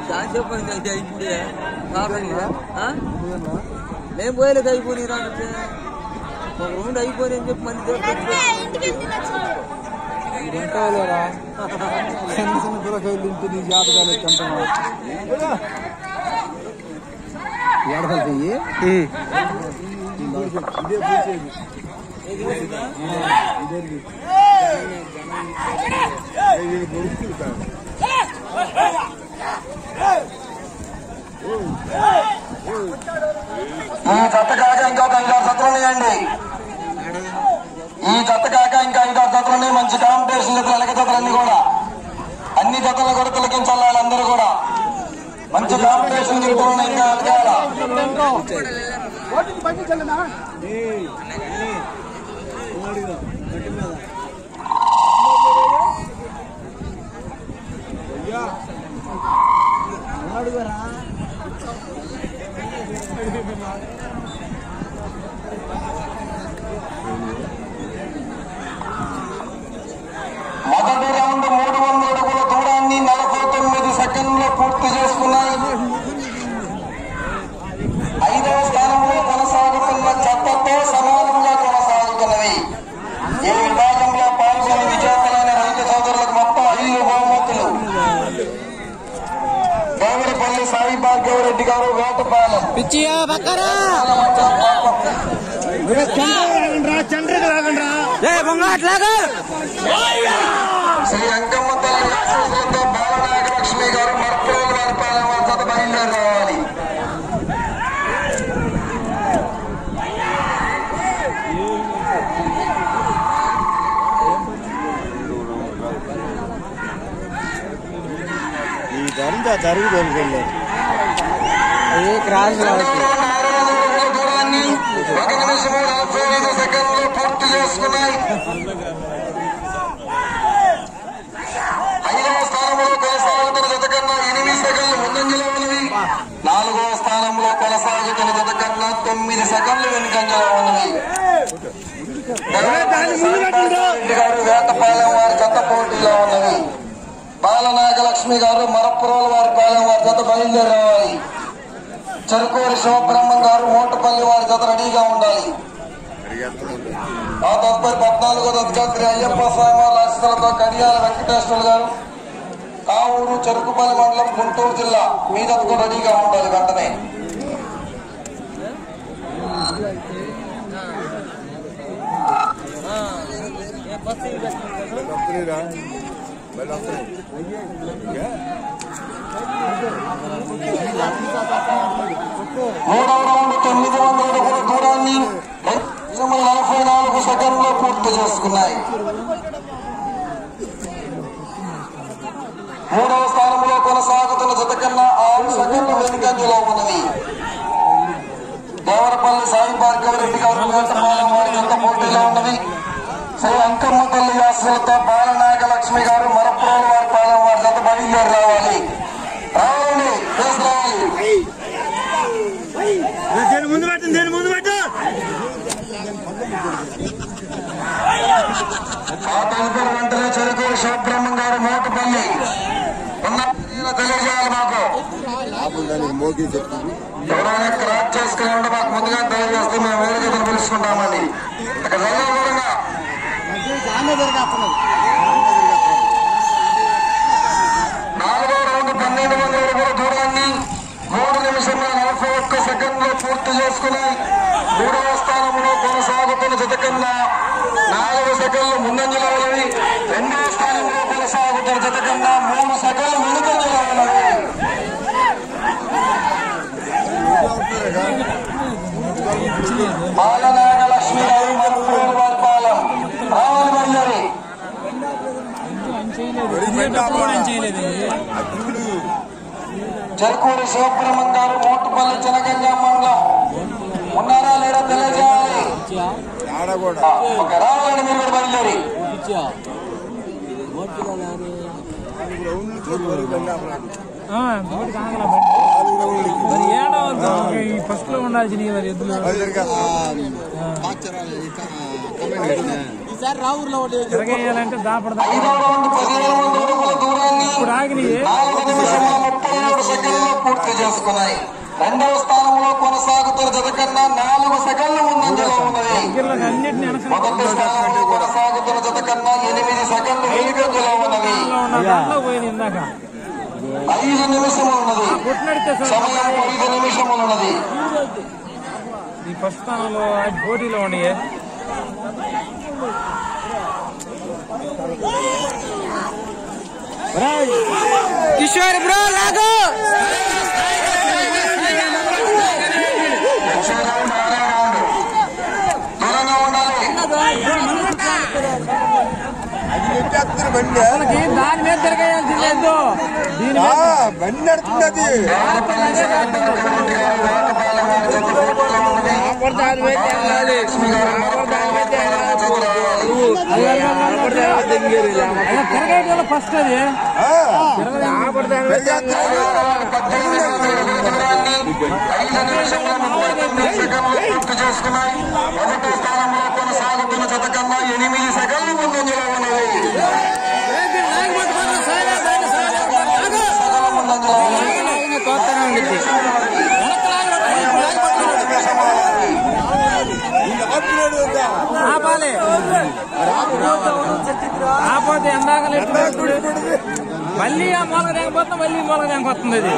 చాలా చెప్పండి అయితే అయింది కాకుండా ఆ? నేను పోయలేదు అయిపోయి రానంటే ఒక రౌండ్ అయిపోయి అని చెప్పి మళ్ళీ ఇంటికి తింటావులేరా చిన్న చిన్న పిల్లకాయలు తింటే నీ జాతకాలు తింటున్నావు ఎడతలు ఇదే పూసేది ఈ జత కాక ఇంకా ఒక ఐదారు జతలు ఉన్నాయండి ఈ జత కాక ఇంకా ఐదారు జతలు ఉన్నాయి మంచి కాంపిటీషన్ జతలు ఎలక జతలన్నీ కూడా అన్ని జతలు కూడా తిలకించాలి వాళ్ళందరూ కూడా మంచి కాంపిటీషన్ జతలు ఉన్నాయి ఇంకా వెనకాల మొదటి రౌండ్ మూడు వందల అడుగుల దూరాన్ని నలభై తొమ్మిది సెకండ్లో పూర్తి చేసుకున్నాయి ఐదవ స్థానంలో కొనసాగుతున్న చెత్తతో సమానంగా కొనసాగుతున్నవి ఈ విభాగంలో పాల్గొని విజేతలైన రైతు సోదరులకు మొత్తం ఐదు బహుమతులు దేవరపల్లి సాయి భార్గవరెడ్డి గారు వేటపాలెం పిచ్చియా బక్కరా ఏ బొంగాట్లాగా శ్రీ అంకమ్మ తల్లి ఆశీస్సులతో బాలనాగలక్ష్మి గారు మర్పూరు వారి పాలన జత బయలుదేరి రావాలి ఈ ధరించా జరుగు తెలుసులే ఏ క్రాస్ దూరాన్ని ఒక నిమిషము నలభై ఐదు సెకండ్లు పూర్తి చేసుకున్నాయి ఐదవ స్థానంలో కొనసాగుతున్న జత కన్నా ఎనిమిది సెకండ్లు ముందంజలో ఉన్నవి నాలుగవ స్థానంలో కొనసాగుతున్న జత కన్నా తొమ్మిది సెకండ్లు వెనుకంజలో ఉన్నవి రెడ్డి గారు వేటపాలెం వారి జత పోటీలో ఉన్నవి బాలనాగలక్ష్మి గారు మరపురోల వారి పాలెం వారి జత బయలుదేరి రావాలి చెరుకూరి శివబ్రహ్మం గారు మోటపల్లి వారి జత రెడీగా ఉండాలి ఆ తదుపరి పద్నాలుగో దశగా శ్రీ అయ్యప్ప స్వామి వారి ఆశీస్సులతో కడియాల వెంకటేశ్వర గారు కావూరు చెరుకుపల్లి మండలం గుంటూరు జిల్లా మీ జత కూడా రెడీగా ఉండాలి వెంటనే మూడవ రౌండ్ తొమ్మిది వందల అడుగుల దూరాన్ని రెండు నిమిషముల నలభై నాలుగు సెకండ్లో పూర్తి చేసుకున్నాయి మూడవ స్థానంలో కొనసాగుతున్న జత కన్నా ఆరు సెకండ్లు వెనుకంజలో ఉన్నవి దేవరపల్లి సాయి భార్గవ రెడ్డి గారు వేటపాలెం వారి జత పోటీలో ఉన్నవి శ్రీ అంకమ్మ తల్లి ఆశ్రలతో బాలనాగలక్ష్మి గారు మరపురోలు వారి పాలెం వారి జత బయలుదేరి రావాలి రావాలండి వేసి రావాలి దేని ముందు పెట్టు దేని ముందు పెట్టు ఆ తదుపరి వెంటనే చెరుకూరు శివబ్రహ్మం గారు మోటపల్లి ఉన్న తెలియజేయాలి మాకు మోగి చెప్తాను ఎవరైనా క్రాక్ చేసుకుని ఉంటే మాకు ముందుగా తెలియజేస్తే మేము వేరే జతలు పిలుచుకుంటామండి ఇక్కడ వెళ్ళే విధంగా నాలుగో రౌండ్ పన్నెండు వందల అడుగుల దూరాన్ని మూడు నిమిషముల నలభై ఒక్క సెకండ్లో పూర్తి చేసుకుని మూడవ స్థానంలో కొనసాగుతున్న జత కన్నా నాలుగు సెకండ్లు ముందంజలో ఉన్నవి రెండవ స్థానంలో కొనసాగుతున్న జత కన్నా మూడు సెకండ్లు వెనుకంజలో ఉన్నవి బాలనాగలక్ష్మి గారు మరుపూరు వారి పాలెం రావాలి బయలుదేరి చెరుకూరి శివబ్రహ్మం గారు మోటుపల్లి చినగంజ మండలం ఉన్నారా లేరా తెలియజేయాలి ఆడ కూడా ఆ, ఒక రావాలండి మీరు కూడా బయలుదేరి మరి ఏడో ఈ ఫస్ట్ లో ఉండాల్సిన మరి ఎద్దులు తిరగేయాలంటే దాపడదా ఐదో రౌండ్ పదిహేను వందల అడుగుల దూరాన్ని ఇప్పుడు ఆగినాయి నాలుగు నిమిషముల ముప్పై ఏడు సెకండ్లు పూర్తి చేసుకున్నాయి రెండవ స్థానంలో కొనసాగుతున్న జత కన్నా నాలుగు సెకండ్లు ముందంజలో ఉన్నది వీళ్ళకి అన్నిటిని మొదటి స్థానంలో కొనసాగుతున్న జత కన్నా ఎనిమిది సెకండ్లు వెనుకంజలో ఉన్నవి ఉన్న దాంట్లో పోయింది ఇందాక ఐదు నిమిషములు ఉన్నది పుట్టినడితే సార్ సమయం ఐదు నిమిషములు ఉన్నది ఈ ఫస్ట్ స్థానంలో అది పోటీలో ఉన్నాయి కిషోర్ బ్రో లాగు వచ్చే రౌండ్ ఆరో రౌండ్ దూరంగా ఉండాలి ఎట్టేస్తున్నారు బండి వాళ్ళకి దాని మీద తిరగేయాల్సింది లేదు దీని ఆ, మీద బండి నడుస్తుంది అది తిరగేయడంలో ఫస్ట్ అది ఆ, పెరిగేస్తున్నారు. ఐదు నిమిషముల ముప్పై తొమ్మిది సెకండ్లు పూర్తి చేసుకున్నాయి మొదటి స్థానంలో కొనసాగుతున్న జత కన్నా ఎనిమిది సెకండ్లు ముందంజలో ఉన్నది సెకండ్ల ముందంజలో ఉన్నది ఆపుతున్నాడు ఇంకా. ఆపాలి ఆపోతే ఎందాక ఇప్పుడు మళ్ళీ ఆ మూలక తెగపోతుంది మళ్ళీ ఈ మూలక తెగపోతుంది అది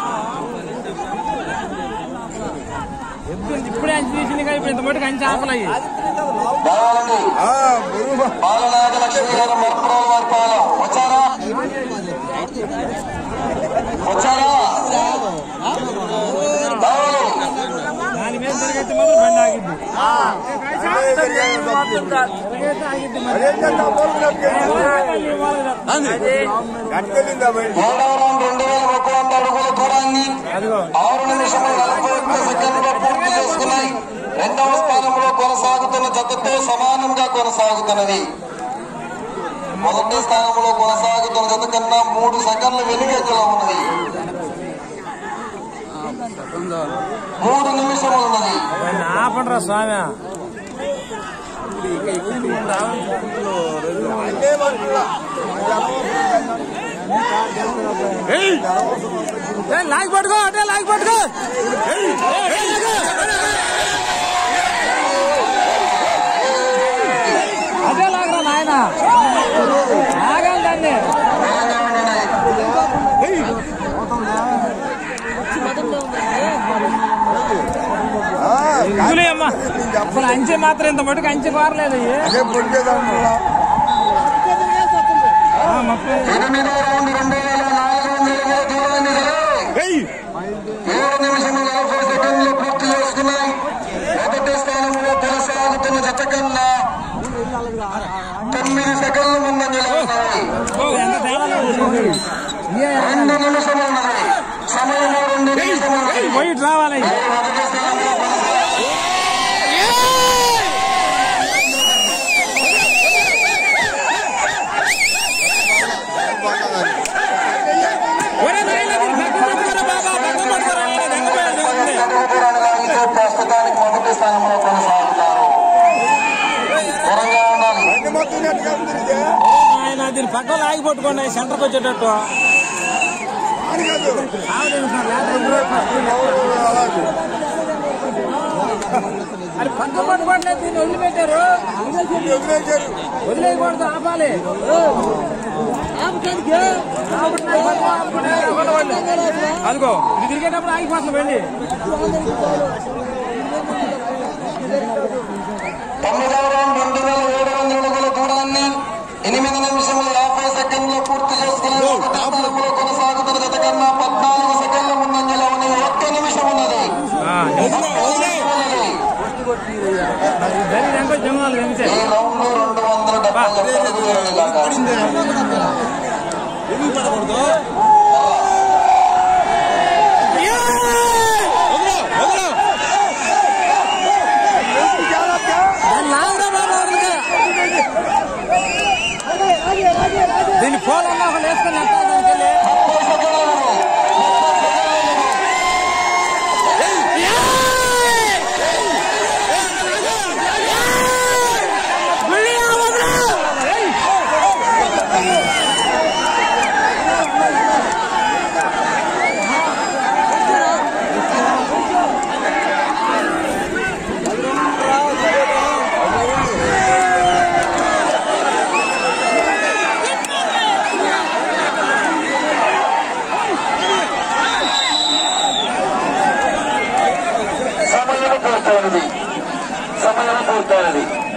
ఎప్పుడు ఇప్పుడే అంచి తీసింది కానీ ఇప్పుడు ఇంత మటుకు అంచి ఆపలయ్యి బాలండి ఆ, బరువు. బాలనాగ లక్ష్మి గారు మరపురాల వారి పాలెం వచ్చారా వచ్చారా బావలు దాని మీద తిరిగైతే మాత్రం బండి ఆగిద్ది ఇదే పెరిగేది తప్పు. తిరిగైతే ఆగిద్ది మరి. అదేం చేస్తా, పోతుంది అక్కడికి. మళ్ళీ ఈ మూలక తెస్తుంది. ఎక్కడికెళ్ళిందా బండి మూడవ రౌండ్ రెండు వేల ఒక వంద అడుగుల దూరాన్ని అదిగో ఆరు నిమిషముల నలభై ఒక్క సెకండ్లో పూర్తి చేసుకున్నాయి రెండవ స్థానంలో కొనసాగుతున్న జతతో సమానంగా కొనసాగుతున్నది మొదటి స్థానంలో కొనసాగుతున్న జత కన్నా మూడు సెకండ్లు వెనుకంజలో ఉన్నది మూడు నిమిషములు ఉన్నది బండి ఆపండ్రా స్వామి అదే మనకులా. లాగి పట్టుకో అటే లాగి పట్టుకో అదే లాగరా నాయన ఆగాలి దాన్ని ఆ, ఇదిలే అమ్మా అసలు అంచె మాత్రం ఇంత మటుకు అంచె పారలేదు ఇవి. అదే పొడిచేదాంట్లో ఆ, మొత్తం ఎనిమిదో రౌండ్ రెండు వేల నాలుగు వందల అడుగుల దూరాన్ని జరిగి ఏడు నిమిషముల నలభై సెకండ్లు పూర్తి చేసుకున్నాయి మొదటి స్థానంలో కొనసాగుతున్న జత కన్నా తొమ్మిది సెకండ్లు ముందంజలో ఉన్నాయి ఎంత తేడా లేదు. ఇయ్యే, రెండు నిమిషములు ఉన్నది సమయం రెండు నిమిషములు ఉన్నది. పోయి ఇటు రావాలి మొదటి స్థానంలో కొనసాగుతున్న ఒరే నాయనా, దీన్ని పక్కన పట్టుకోరా బాబా, పక్కన పట్టుకోరా, నేను దెంగపోయాను, దెంగపోయాను. అడుగు దూరాన్ని లాగితే ప్రస్తుతానికి మొదటి స్థానంలో కొనసాగుతారు దూరంగా ఉండాలి బండి మొత్తం నెట్టుగా ఉంది ఇదే. ఆయన దీని పక్కన ఆగి పట్టుకోండి సెంటర్కి వచ్చేటట్టు ఆడు కాదు. ఆగలేదు సార్, లేకపోతే అలాగే. అది పక్కన పట్టుకోవట్లేదు దీన్ని వదిలిపెట్టారు వదిలేశారు. వదిలేయకూడదు ఆపాలి అదిగో ఇది తిరిగేటప్పుడు ఆగిపోతుంది బండి తొమ్మిదవ రౌండ్ రెండు వేల ఏడు వందల అడుగుల దూరాన్ని ఎనిమిది నిమిషముల యాభై సెకండ్లు పూర్తి చేసుకుని ఒకటి స్థానంలో కొనసాగుతున్న జత కన్నా పద్నాలుగు సెకండ్ల ముందంజలో ఉన్నది ఒక్క నిమిషం ఉన్నది ఒక్క నిమిషం ఉన్నది. దాని వెంట జనాలు వెంటే ఈ రౌండ్ రెండు వందల డెబ్బై ఒక్క అడుగులు వెళ్ళేలాగా. దీన్ని పోలన్నా ఒకళ్ళు వేసుకొని ఎట్లా దానికి వెళ్ళి ముప్పై సెకండ్లు ఉన్నది. ముప్పై సెకండ్లు ఉన్నది. పూర్తయినది సమయం పూర్తయినది